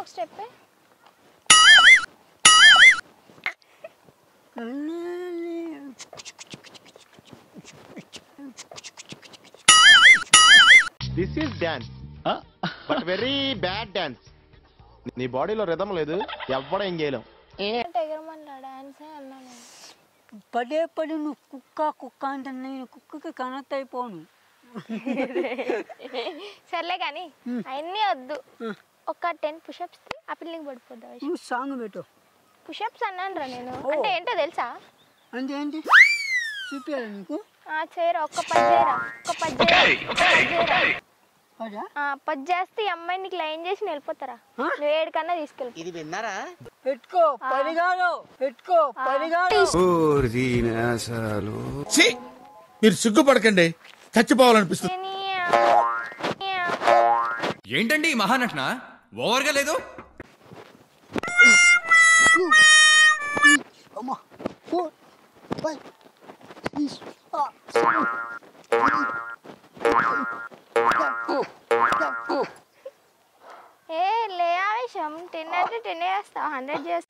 ఒక step this is dance but very bad dance నీ బాడీలో రిధం లేదు ఎవ్వడ ఏం చేయలేం ఎగరమన్నా డాన్స్ అన్నాను పదే పదే నువ్వు కుక్క కుక్క అంటే నేను కుక్కకి కనెక్ట్ అయిపోను సర్లే కానీ అవన్నీ వద్దు ఒక టెన్ పుషప్స్ ఆ పిల్లకి పడిపోద్దా నువ్వు సాంగ్ పెట్టు పుషప్స్ అన్నాను రా నేను అంటే ఏంటో తెలుసా అంటే ఏంటి చూపించాలి నీకు ఆ చేయరా ఒక్క పది చేయరా ఒక్క పది చేయరా ఒక్క పది చేయరా అదా ఆ, పది చేస్తే ఈ అమ్మాయిని నీకు లైన్ చేసి నేను వెళ్ళిపోతారా నువ్వు ఏడుకన్నా తీసుకెళ్ళి పెట్టుకో పరిగాడు పెట్టుకో పరిగాడు ఛీ! మీరు సిగ్గుపడకండి చచ్చిపోవాలనిపిస్తుంది ఏంటండి ఈ మహానటన ఓవర్గా లేదు అమ్మా ఫోర్ ఫైవ్ సిక్స్ ఏ లే ఆవేశం టెన్ అంటే టెన్ చేస్తావు హండ్రెడ్ చేస్తా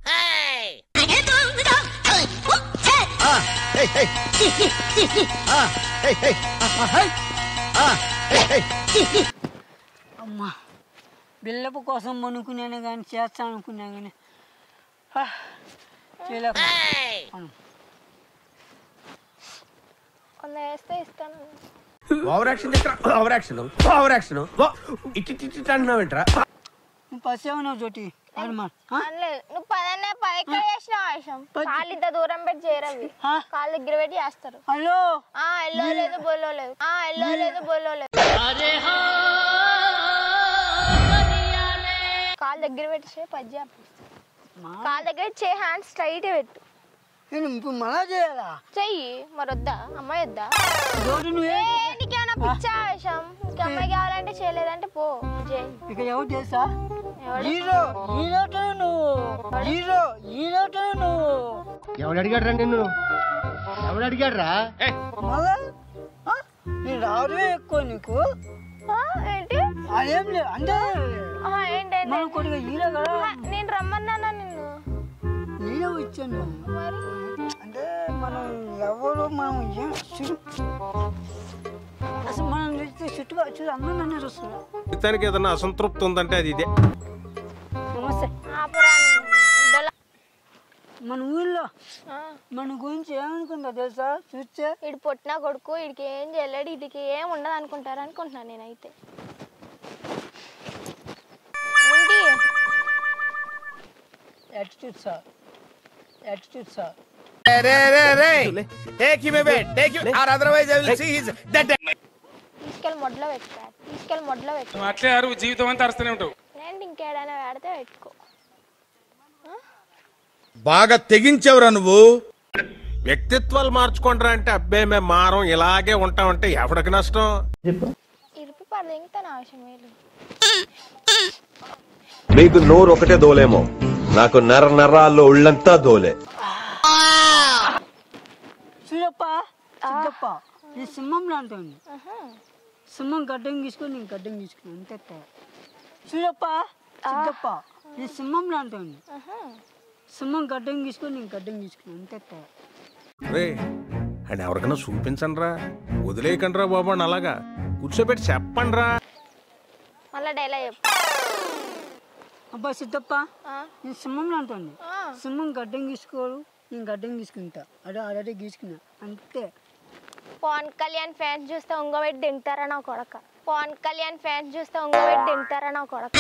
అమ్మా బిల్లపు కోసం అనుకున్నాను కానీ చేస్తాను అనుకున్నా కానీ హా, చేయలేకపోయాను. వంద వేస్తే ఇస్తాను ఓవర్ యాక్షన్ దగ్గర ఓవర్ యాక్షన్ ఓవర్ యాక్షన్ ఇట్టి ఇట్టి అంటున్నావు ఏంట్రా నువ్వు పసేవనావు చోటి హనుమాన్ ఆ? అనలేదు నువ్వు పదన్నే పది ఎక్కడ చేసినావు ఆవేశం కాళ్ళు ఇంత దూరం పెట్టి చేయరవి ఆ? కాళ్ళు దగ్గర పెట్టి చేస్తారు హలో ఆ ఎల్లో లేదు బోలో లేదు ఆ ఎల్లో లేదు బోలో లేదు కాళ్ళు దగ్గర పెట్టి చేయి పది చేపి కాళ్ళ దగ్గర చేయి హ్యాండ్ స్ట్రైట్ పెట్టు నేను ఇప్పుడు మళ్ళా చేయాలా చెయ్యి మరి వద్దా అమ్మాయి వద్దా చోటు నువ్వే ఏ, నీకేమైనా పిచ్చా ఆవేశం నీకు అమ్మాయి కావాలంటే చేయలేదంటే పో చేయి ఇక ఎవరు తెలుసా ఎవడు? హీరో హీరోతో నువ్వు హీరో హీరోతో నువ్వు ఎవడు అడిగాడు నిన్ను ఎవడు అడిగాడు రా మళ్ళా ఆ? నేను రావడమే ఎక్కువ నీకు ఆ, ఏంటి అదేం లేదు అంటే ఆ, ఏంటి మనం కొద్దిగా హీరో కదా నేను రమ్మన్నానా నిన్ను హీరో ఇచ్చాను మరి అంటే మనం ఎవరు మనం ఏం చూడు అసలు మనం చూస్తే చుట్టుగా చూడు అందరూ నన్ను చూస్తున్నారు జీవితానికి ఏదైనా అసంతృప్తి ఉందంటే అది ఇదే నమస్తే ఆపురాని దొల. మన ఊళ్ళో ఆ, మన గురించి ఏమనుకుందా తెలుసా చూస్తే ఈడు పొట్టిన కొడుకు వీడికి ఏం చేయలేడు వీడికి ఏం ఉండదు అనుకుంటారు అనుకుంటున్నాను నేనైతే ఏంటి attitude sir attitude sir take him away take him or otherwise I will see his that తీసుకెళ్ళి మొడ్లో పెట్టుకో తీసుకెళ్ళి మొడ్లో పెట్టుకో అట్లే అరువు జీవితం అంతా అరుస్తూనే ఉంటావు నేను ఇంకేడైనా పెడితే పెట్టుకో బాగా తెగించావురా నువ్వు వ్యక్తిత్వాలు మార్చుకుంటారా అంటే అబ్బే మేము మారం ఇలాగే ఉంటామంటే ఎవడికి నష్టం ఇరుపు పడదింగుతాను అవసరం లేదు మీకు నోరు ఒకటే దోలేమో నాకు నర నరాల్లో ఉళ్ళంతా దోలే చూడప్ప సిద్ధప్ప నేను సింహం లాంటి సింహం గడ్డం గీసుకొని నేను గడ్డం గీసుకున్నాను అంతే తేడా. చూడప్ప సిద్ధప్ప నేను సింహం లాంటి సింహం గడ్డం గీసుకొని నేను గడ్డం గీసుకున్నాను అంతే తేడా. రే అండ్ ఎవరికైనా చూపించండి రా వదిలేయకండి రా బాబు అని అలాగా కూర్చోబెట్టి చెప్పండి రా మళ్ళీ డైలాగ్ చెప్పు అబ్బా సిద్ధప్ప ఆ, నేను సింహం లాంటి ఆ. సింహం గడ్డం గీసుకోడు నేను గడ్డం గీసుకుంటా అదే అదే గీసుకున్నా అంతే పవన్ కళ్యాణ్ ఫ్యాన్స్ చూస్తే ఉంగబెట్టి దింగుతారా నా కొడక పవన్ కళ్యాణ్ ఫ్యాన్స్ చూస్తే ఉంగబెట్టి దింగుతారా నా కొడక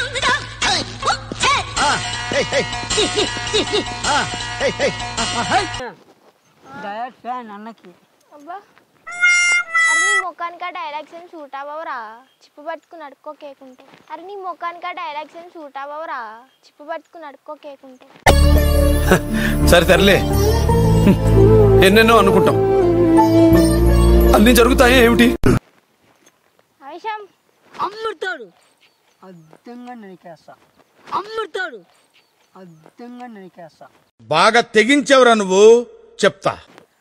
డైరెక్ట్ ఫ్యాన్ అన్నకి అబ్బా అరే నీ ముఖానికి ఆ డైలాగ్స్ ఏం సూట్ అవ్వవురా చిప్పు పట్టుకుని అడుక్కో కేకుంటే అరే నీ ముఖానికి ఆ డైలాగ్స్ ఏం సూట్ అవ్వవురా చిప్పు పట్టుకుని అడుక్కో కేకుంటే సరే తరలే ఎన్నెన్నో అనుకుంటాం అన్ని జరుగుతాయి ఏమిటి ఆవేశం అమ్ముతాడు అద్దంగా నరికేస్తా అమ్ముతాడు అద్దంగా నరికేస్తా బాగా తెగించావురా నువ్వు చెప్తా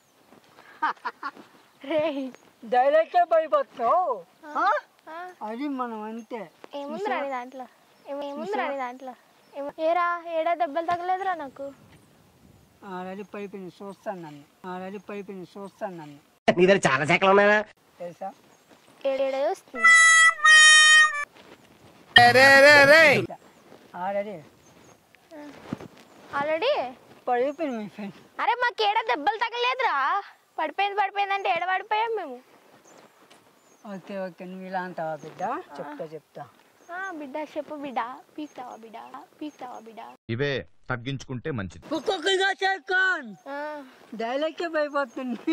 రే డైరెక్టే భయపడతావు ఆ? అది మనం అంతే ఏముంది రాని దాంట్లో ఏం- ఏముందిరా నీ దాంట్లో ఏం- ఏరా ఏడా దెబ్బలు తగలేదురా నాకు ఆల్రెడీ పడిపోయింది చూస్తాను నన్ను ఆల్రెడీ పడిపోయింది చూస్తాను నన్ను నీ దగ్గర చాలా శాఖలు ఉన్నాయా తెలుసా ఏడేడే వస్తుంది ఆల్రెడీ ఆల్రెడీ పడిపోయింది మీ ఫ్రెండ్ అరే మాకు ఏడ దెబ్బలు తగలేదురా పడిపోయింది పడిపోయింది అంటే ఏడ పడిపోయాం మేము ఓకే ఓకే నువ్వు ఇలా అంటావా బిడ్డ చెప్తా చెప్తా ఆ, బిడ్డ చెప్పు బిడ్డ పీక్తావా బిడ్డ పీక్తావా బిడ్డ ఇవే తగ్గించుకుంటే మంచిది ఒక్కొక్కగా చేకాన్ ఆ, డైలాగ్కే భయపడుతుంది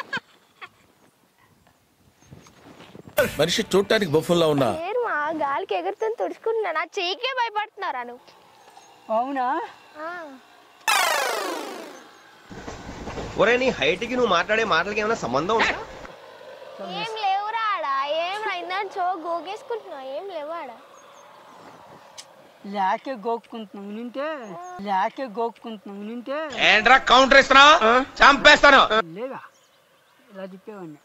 మనిషి చూడటానికి బొఫుల్లా ఉన్నా లేరు మా గాలికి ఎగురుతుంది తుడుచుకుంటున్నా నా చెయ్యికే భయపడుతున్నారా నువ్వు అవునా ఆ, ఒరే నీ హైట్ కి నువ్వు మాట్లాడే మాటలకి ఏమైనా సంబంధం ఉందా ఏం లేవురా ఆడ ఏం రా ఇందాక చో గోగేసుకుంటున్నావు ఏం లేవు ఆడ లేకే గోక్కుంటున్నావు నింటే లేకే గోక్కుంటున్నావు నింటే ఏంట్రా కౌంటర్ ఇస్తున్నా చంపేస్తాను లేదా ఇలా తిప్పేవాడిని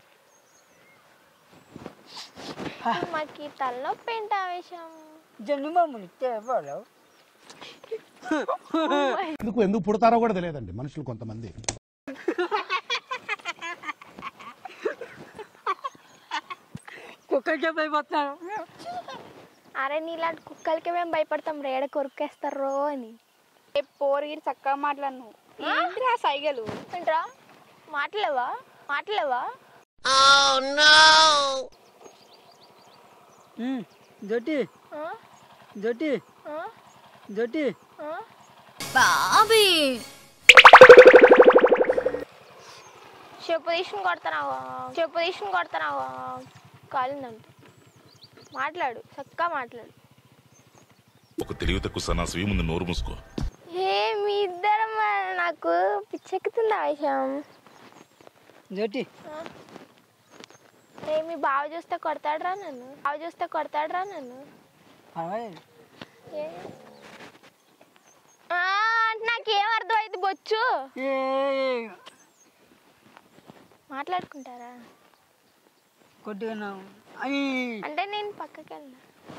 మాకు ఈ తలనొప్పి ఏంటి ఆవేశం జన్ను మామూలు తేవాడు ఎందుకు ఎందుకు పుడతారో కూడా తెలియదండి మనుషులు కొంతమంది కుక్కడికే భయపడుతున్నాను అరే నీలాంటి కుక్కలకి మేము భయపడతాం రేడ కొరికేస్తారో అని పోరిగిరి చక్కగా మాట్లాడు ఏంటిరా సైగలు ఏంట్రా మాటలేవా మాటలేవా జటి ఆ? జటి ఆ? జటి ఆ? బాబీ చెప్పు తీసుకుని కొడతానావా చెప్పు తీసుకుని కొడతానావా కాలిందంటే మాట్లాడు చక్కగా మాట్లాడు ఒక తెలివి తక్కువ సన్నాసి ముందు నోరు మూసుకో ఏ మీ ఇద్దరం నాకు పిచ్చెక్కుతుంది ఆ విషయం జటి ఏ మీ బావ చూస్తే కొడతాడురా నన్ను బావ చూస్తే కొడతాడురా నన్ను పర్వాలేదు ఏ? ఆ, అంటే నాకేం అర్థమైంది బొచ్చు ఏ మాట్లాడుకుంటారా కొద్దిగా నా అయ్యి అంటే నేను పక్కకి వెళ్ళినా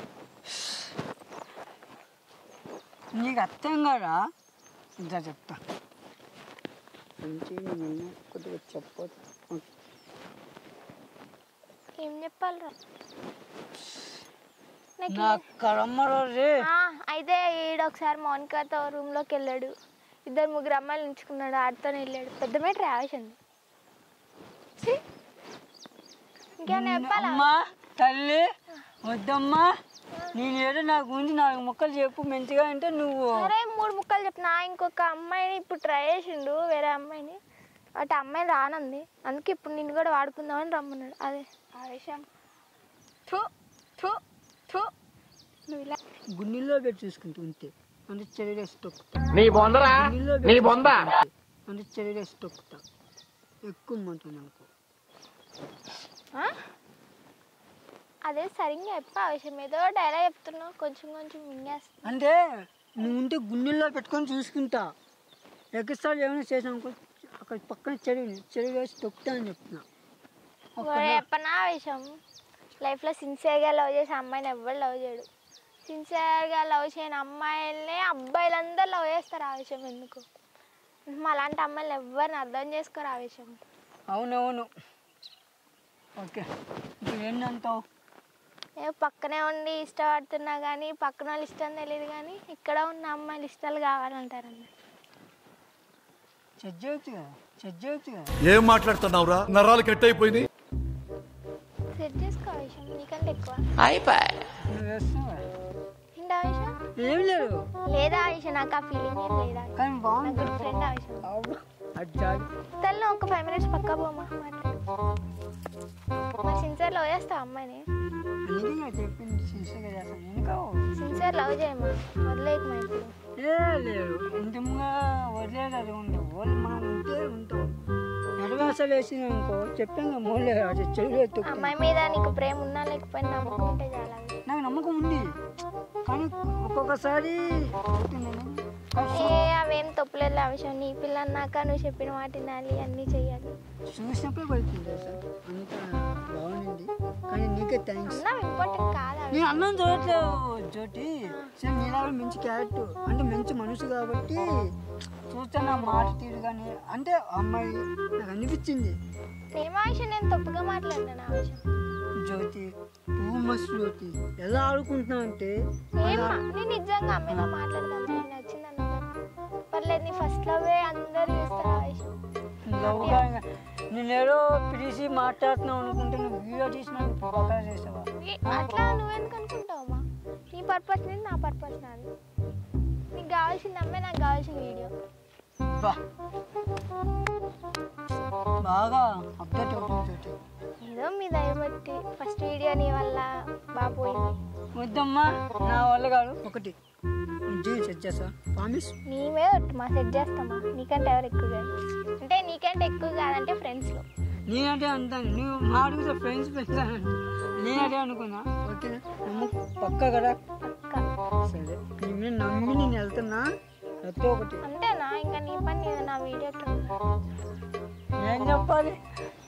నీకు అర్థం కాదా ఇంకా చెప్తా మంచిగా నిన్ను కొద్దిగా చెప్పొచ్చు ఏం చెప్పాలిరా నాకు నా కరమ్మరో రే ఆ, అయితే ఈడ ఒకసారి మౌనికాతో రూమ్లోకి వెళ్ళాడు ఇద్దరు ముగ్గురు అమ్మాయిలు ఉంచుకున్నాడు ఆడితో వెళ్ళాడు పెద్ద మీటర్ ఆవేశంది ఇంకేమైనా చెప్పాలా అమ్మా తల్లి వద్దమ్మా నేను ఏదో నా గురించి నాలుగు ముక్కలు చెప్పు మంచిగా అంటే నువ్వు సరే మూడు ముక్కలు చెప్పిన ఇంకొక అమ్మాయిని ఇప్పుడు ట్రై చేసిండు వేరే అమ్మాయిని అటు అమ్మాయి రానంది అందుకే ఇప్పుడు నిన్ను కూడా వాడుకుందామని రమ్మన్నాడు అదే ఆవేశం థూ థూ థూ నువ్వు ఇలా గుండెల్లో పెట్టి చూసుకుంటూ ఉంటే అంటే చెరిగేసి తొక్కుతా నీ బొందరా గుండెల్లో నీ పెట్టి బొంద చూసుకుంటూ ఉంటే అంటే చెరిగేసి తొక్కుతా ఎక్కువ మంటుంది అనుకో ఆ? అదే సరిగ్గా చెప్పు ఆవేశం ఏదో డైలాగ్ చెప్తున్నావు కొంచెం కొంచెం మింగేస్తా అంటే నువ్వు ఉంటే గుండెల్లో పెట్టుకొని చూసుకుంటా ఎక్కడిసారి ఏమైనా చేసానుకో అక్కడ పక్కన చెరువు చెరువు వేసి తొక్కుతా అని చెప్తున్నా చెప్పనా ఆవేశం లైఫ్లో సిన్సియర్గా లవ్ చేసే అమ్మాయిని ఎవ్వరు లవ్ చేయడు సిన్సియర్గా లవ్ చేయని అమ్మాయిలనే అబ్బాయిలందరూ లవ్ చేస్తారు ఆవేశం ఎందుకు మా అలాంటి అమ్మాయిలు ఎవరిని అర్థం చేసుకోరు ఆవేశం అవునవును ఓకే ఇప్పుడు ఏంటంటావు ఏ పక్కనే ఉండి ఇష్టపడుతున్నా కానీ పక్కన వాళ్ళు ఇష్టం తెలియదు కానీ ఇక్కడ ఉన్న అమ్మాయిలు ఇష్టాలు కావాలంటారు అన్న చెక్ చేయొచ్చు కదా చెక్ చేయొచ్చు కదా ఏం మాట్లాడుతున్నావురా నరాలు కట్ అయిపోయింది సెట్ చేసుకో ఆవేశం నీకంటే ఎక్కువ నువ్వు వేస్తున్నావా ఏంటి ఆవేశం ఏం లేదు లేదా ఆవేశం నాకు ఆ ఫీలింగ్ ఏం లేదా కానీ బాగుంది గుడ్ ఫ్రెండ్ ఆవేశం అజ్జాలి తల్లి ఒక ఫైవ్ మినిట్స్ పక్కా పోమా మాట్లాడు మరి సిన్సియర్ లవ్ చేస్తావు అమ్మాయిని అందుకే నేను చెప్పింది సిన్సియర్గా చేస్తాను ఎందుకో సిన్సియర్ లవ్ చేయమా వదిలేకమా ఇప్పుడు ఏ లేదు ఇంతముగా వదిలేదు అది ఉంది వాళ్ళు మనం ఉంటే ఉంటాం ఎడవేసాలు వేసిన అనుకో చెప్పాను మూలే అది చెరువు తొక్కు అమ్మాయి మీద నీకు ప్రేమ ఉన్నా లేకపోయినా నమ్మకం ఉంటే చాలా నాకు నమ్మకం ఉంది కానీ ఒక్కొక్కసారి అవుతుందని ఏ అవేం తప్పులేదు అవసరం నీ పిల్ల అన్నాక నువ్వు చెప్పిన మాట వినాలి అన్నీ చెయ్యాలి చూసినప్పుడే పడుతుంది సార్ అంత బాగుంది కానీ నీకే థ్యాంక్స్ అన్నం ఇంపార్టెంట్ కాదా నేను అన్నం చూడట్లేదు జ్యోతి సేమ్ నీలాగా మంచి క్యారెక్టర్ అంటే మంచి మనిషి కాబట్టి చూస్తే నా మాట తీరు కానీ అంటే అమ్మాయి నాకు అనిపించింది ఏం ఆవిషయం నేను తప్పుగా మాట్లాడినాను ఆవిషయం జ్యోతి టూ మచ్ జ్యోతి ఎలా ఆడుకుంటున్నావు అంటే ఏం మా- నేను నిజంగా అమ్మాయితో మాట్లాడదాం నీకు నచ్చింది అన్న పర్లేదు నీ ఫస్ట్ లవే అందరు చూస్తారు ఆవిషయం లవ్గా నేనేదో పిలిచి మాట్లాడుతున్నావు అనుకుంటే నువ్వు వీడియో తీసి నన్ను ప్రొవోకా చేసావా ఏ, అట్లా నువ్వెందుకు అనుకుంటావమ్మా నీ పర్పస్ నీది నా పర్పస్ నాది నీకు కావాల్సింది అమ్మే నాకు కావాల్సిన వీడియో బా బాగా అప్డేట్ అవుతుంది జ్యోతి ఏదో మీ దయ బట్టి ఫస్ట్ వీడియో నీ వల్ల బాగా పోయింది వద్దమ్మా నా వల్ల కాదు ఒకటి జీవి సెట్ చేస్తా ప్రామిస్ నీ మీద ఒట్టు మా సెట్ చేస్తామా నీకంటే ఎవరు ఎక్కువ కాదు అంటే నీకంటే ఎక్కువ కాదంటే ఫ్రెండ్స్లో నేనంటే అంటాను నువ్వు మా అడుగుతా ఫ్రెండ్స్ ఫ్రెండ్స్ అని అంటావు. నేనదే అనుకున్నా ఓకేనా నమ్ము పక్క కదా సరే నీ మీద నమ్మి నేను వెళ్తున్నా ప్రతి ఒకటి అంతేనా ఇంకా నీ పని నీది, నా వీడియో ఏం చెప్పాలి